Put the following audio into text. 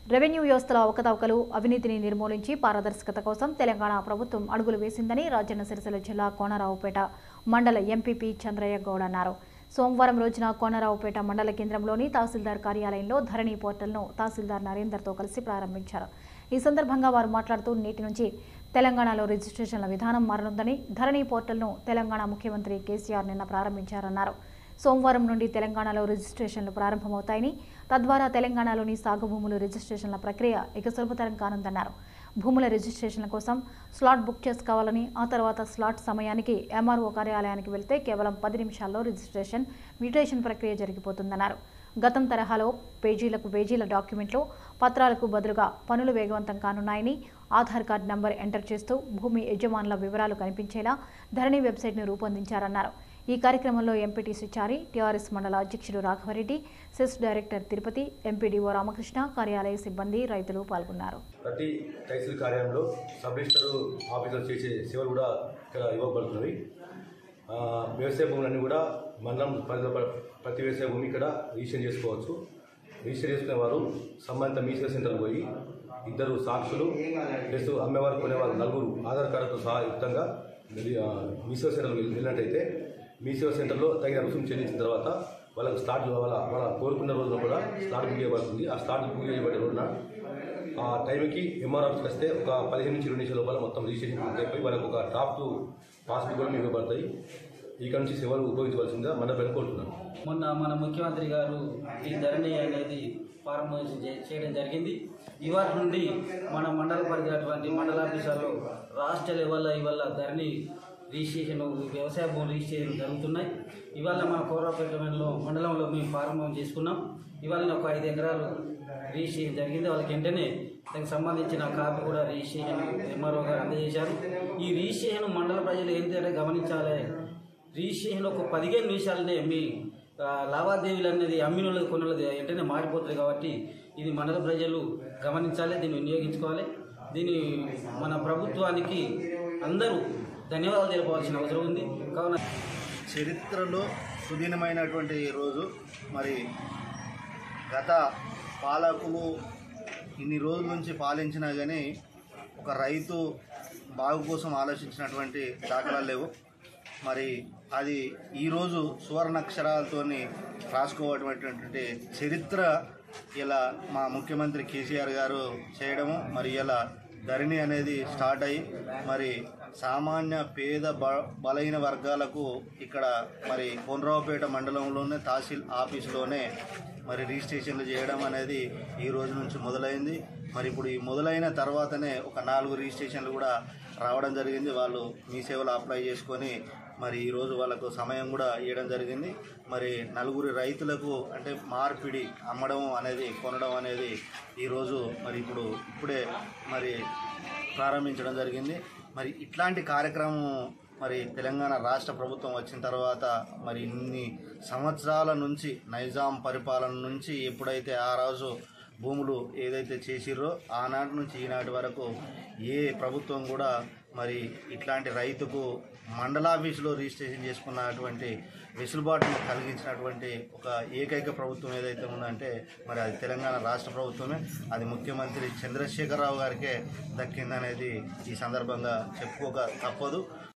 revenue వ్యవస్థల అవకతవకలు అవినీతిని నిర్మూలించి పారదర్శకత కోసం తెలంగాణ ప్రభుత్వం అడుగులు వేసిందని రాజన్న సిరిసిల్ల జిల్లా కోనరావుపేట మండల ఎంపీపీ చంద్రయ్య గౌడ్ అన్నారు సోమవారం రోజున కోనరావుపేట మండల కేంద్రంలోని తహసీల్దార్ కార్యాలయంలో ధరణి పోర్టల్ను తహసీల్దార్ నరేందర్తో కలిసి ప్రారంభించారు ఈ సందర్భంగా వారు మాట్లాడుతూ నేటి నుంచి తెలంగాణలో రిజిస్ట్రేషన్ల విధానం మారనుందని ధరణి పోర్టల్ను తెలంగాణ ముఖ్యమంత్రి కేసీఆర్ నిన్న ప్రారంభించారన్నారు సోమవారం నుండి తెలంగాణలో రిజిస్ట్రేషన్లు ప్రారంభమవుతాయని తద్వారా తెలంగాణలోని సాగు భూముల రిజిస్ట్రేషన్ల ప్రక్రియ ఇక సులభతరం కానుందన్నారు భూముల రిజిస్ట్రేషన్ల కోసం స్లాట్ బుక్ చేసుకోవాలని ఆ తర్వాత స్లాట్ సమయానికి ఎంఆర్ఓ కార్యాలయానికి వెళ్తే కేవలం పది నిమిషాల్లో రిజిస్ట్రేషన్ మ్యూటేషన్ ప్రక్రియ జరిగిపోతుందన్నారు గతం తరహాలో పేజీలకు పేజీల డాక్యుమెంట్లు పత్రాలకు బదులుగా పనులు వేగవంతం కానున్నాయని ఆధార్ కార్డు నంబర్ ఎంటర్ చేస్తూ భూమి యజమానుల వివరాలు కనిపించేలా ధరణి వెబ్సైట్ను రూపొందించారన్నారు ఈ కార్యక్రమంలో ఎంపీటీసీ చారి టీఆర్ఎస్ మండల అధ్యక్షుడు Raghavareddy cess director Tirupati MPDO Ramakrishna కార్యాలయ సిబ్బంది రైతులు పాల్గొన్నారు ప్రతి తహసీల్ కార్యాలయంలో సబ్ రిజిస్టర్ ఆఫీసర్ చేసే సేవలు కూడా ఇక్కడ ఇవ్వబడుతున్నవి ఆ, వ్యవసాయ భూములన్నీ కూడా మండలం పరిధిలో ప- ప్రతి వ్యవసాయ భూమి ఇక్కడ రిజిస్టర్ చేసుకోవచ్చు రిజిస్టర్ చేసుకునే వారు సంబంధిత మీసేవ సెంటర్కి పోయి ఇద్దరు సాక్షులు ప్లస్ అమ్మేవారు కొనేవారు నలుగురు ఆధార్ కార్డుతో సహా యుక్తంగా ఆ, మీసేవ సెంటర్కి వెళ్ళి- వెళ్ళినట్టయితే మీసేవ సెంటర్లో తగిన రుసుము చెల్లించిన తర్వాత వాళ్ళకు స్లాట్ వాళ్ళ వాళ్ళ కోరుకున్న రోజున కూడా స్లాట్ బుక్ చేయబడుతుంది ఆ స్లాట్ బుక్ చేయబడే రోజున ఆ టైంకి ఎంఆర్ ఆఫీస్కి వస్తే ఒక పదిహేను నుంచి ఇరవై నిమిషాల లోపల మొత్తం రిజిస్ట్రేషన్ పూర్తి అయిపోయి వాళ్ళకి ఒక డ్రాఫ్ట్ పాస్బుక్ కూడా మీకు ఇవ్వబడతాయి ఇక్కడ నుంచి సేవలు ఉపయోగించవలసిందిగా మన కోరుతున్నాను మొన్న మన ముఖ్యమంత్రి గారు ఈ ధరణి అనేది ప్రారంభం చే- చేయడం జరిగింది ఇవాళ నుండి మన మండల పరిధినటువంటి మండల ఆఫీసర్లు రాష్ట్ర లెవెల్లో ఇవాళ ధరణి రిజిస్ట్రేషన్ వ్యవసాయ భూమి రిజిస్ట్రేషన్ జరుగుతున్నాయి ఇవాళ మన కోరాపేటలో మండలంలో మేము ప్రారంభం చేసుకున్నాం ఇవాళ ఒక ఐదు ఎకరాలు రిజిస్ట్రేషన్ జరిగింది వాళ్ళకి వెంటనే దానికి సంబంధించిన కాపీ కూడా రిజిస్ట్రేషన్ ఎంఆర్ఓ గారు అందజేశారు ఈ రిజిస్ట్రేషన్ మండల ప్రజలు ఏంటంటే గమనించాలి రిజిస్ట్రేషన్ ఒక పదిహేను నిమిషాలనే మీ ఆ, లావాదేవీలు అనేది అమ్మినోళ్ళది కొనులది వెంటనే మారిపోతుంది కాబట్టి ఇది మండల ప్రజలు గమనించాలి దీన్ని వినియోగించుకోవాలి దీని మన ప్రభుత్వానికి అందరూ ధన్యవాదాలు తెలపవలసిన అవసరం ఉంది కావున చరిత్రలో సుదీనమైనటువంటి రోజు మరి గత పాలకులు ఇన్ని రోజుల నుంచి పాలించినా కానీ ఒక రైతు బాగు కోసం ఆలోచించినటువంటి దాఖలాలు లేవు మరి అది ఈరోజు సువర్ణాక్షరాలతో రాసుకోవటటువంటి చరిత్ర ఇలా మా ముఖ్యమంత్రి కేసీఆర్ గారు చేయడము మరి ఇలా ధరణి అనేది స్టార్ట్ అయ్యి మరి సామాన్య పేద బ బలైన వర్గాలకు ఇక్కడ మరి కొండ్రావుపేట మండలంలోనే తహసీల్ ఆఫీస్లోనే మరి రిజిస్ట్రేషన్లు చేయడం అనేది ఈ రోజు నుంచి మొదలైంది మరి ఇప్పుడు ఈ మొదలైన తర్వాతనే ఒక నాలుగు రిజిస్ట్రేషన్లు కూడా రావడం జరిగింది వాళ్ళు మీ సేవలు అప్లై చేసుకొని మరి ఈరోజు వాళ్ళకు సమయం కూడా ఇవ్వడం జరిగింది మరి నలుగురి రైతులకు అంటే మార్పిడి అమ్మడం అనేది కొనడం అనేది ఈరోజు మరి ఇప్పుడు ఇప్పుడే మరి ప్రారంభించడం జరిగింది మరి ఇట్లాంటి కార్యక్రమం మరి తెలంగాణ రాష్ట్ర ప్రభుత్వం వచ్చిన తర్వాత మరి ఇన్ని సంవత్సరాల నుంచి నైజాం పరిపాలన నుంచి ఎప్పుడైతే ఆ రోజు భూములు ఏదైతే చేసిర్రో ఆనాటి నుంచి ఈనాటి వరకు ఏ ప్రభుత్వం కూడా మరి ఇట్లాంటి రైతుకు మండలాఫీసులో రిజిస్ట్రేషన్ చేసుకున్నటువంటి వెసులుబాటును కలిగించినటువంటి ఒక ఏకైక ప్రభుత్వం ఏదైతే ఉందంటే మరి అది తెలంగాణ రాష్ట్ర ప్రభుత్వమే అది ముఖ్యమంత్రి చంద్రశేఖరరావు గారికే దక్కిందనేది ఈ సందర్భంగా చెప్పుకోక తప్పదు